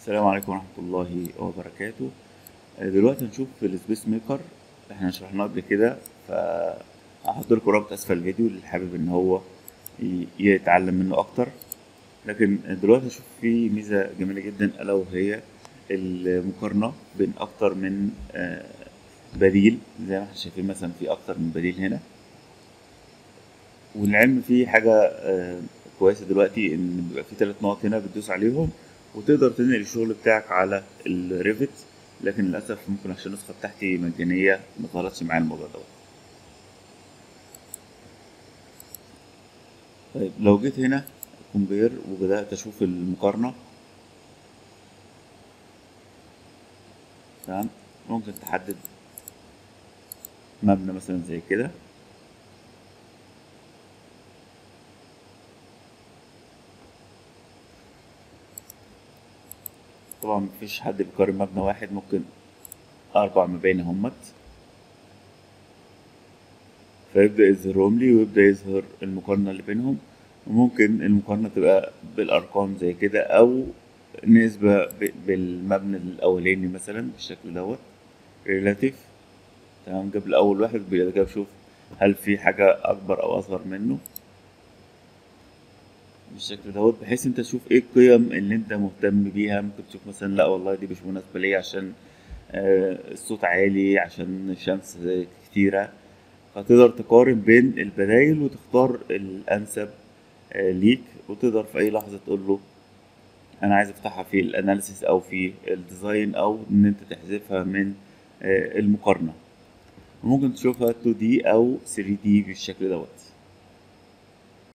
السلام عليكم ورحمة الله وبركاته آه، دلوقتي هنشوف السبيس ميكر احنا شرحناه قبل كده فهحط لكم رابط اسفل الفيديو اللي حابب ان هو ي- يتعلم منه اكتر لكن دلوقتي هشوف فيه ميزة جميلة جدا الا وهي المقارنة بين اكتر من آه، بديل زي ما احنا شايفين مثلا في اكتر من بديل هنا والعلم فيه حاجة آه، كويسة دلوقتي ان بيبقى في ثلاث نقط هنا بتدوس عليهم وتقدر تنقل الشغل بتاعك على الريفت لكن للأسف ممكن عشان النسخة بتاعتي مجانية ما ظهرتش معايا الموضوع دوت طيب لو جيت هنا كومبير وبدأت أشوف المقارنة تمام ممكن تحدد مبنى مثلا زي كده طبعا مفيش حد بيقارن مبنى واحد ممكن أربع مباني همت فيبدأ يظهرهم لي ويبدأ يظهر المقارنة اللي بينهم وممكن المقارنة تبقى بالأرقام زي كده أو نسبة ب- بالمبنى الأولاني مثلا بالشكل دوت ريلاتيف تمام جاب الأول واحد بعد كده بشوف هل في حاجة أكبر أو أصغر منه بالشكل دوت بحيث انت تشوف ايه القيم اللي انت مهتم بيها ممكن تشوف مثلا لا والله دي مش مناسبة ليا عشان آه، الصوت عالي عشان الشمس كتيرة فتقدر تقارن بين البدايل وتختار الأنسب آه، ليك وتقدر في أي لحظة تقول له أنا عايز أفتحها في الأناليسيس أو في الديزاين أو إن أنت تحذفها من آه، المقارنة وممكن تشوفها 2D أو 3D بالشكل دوت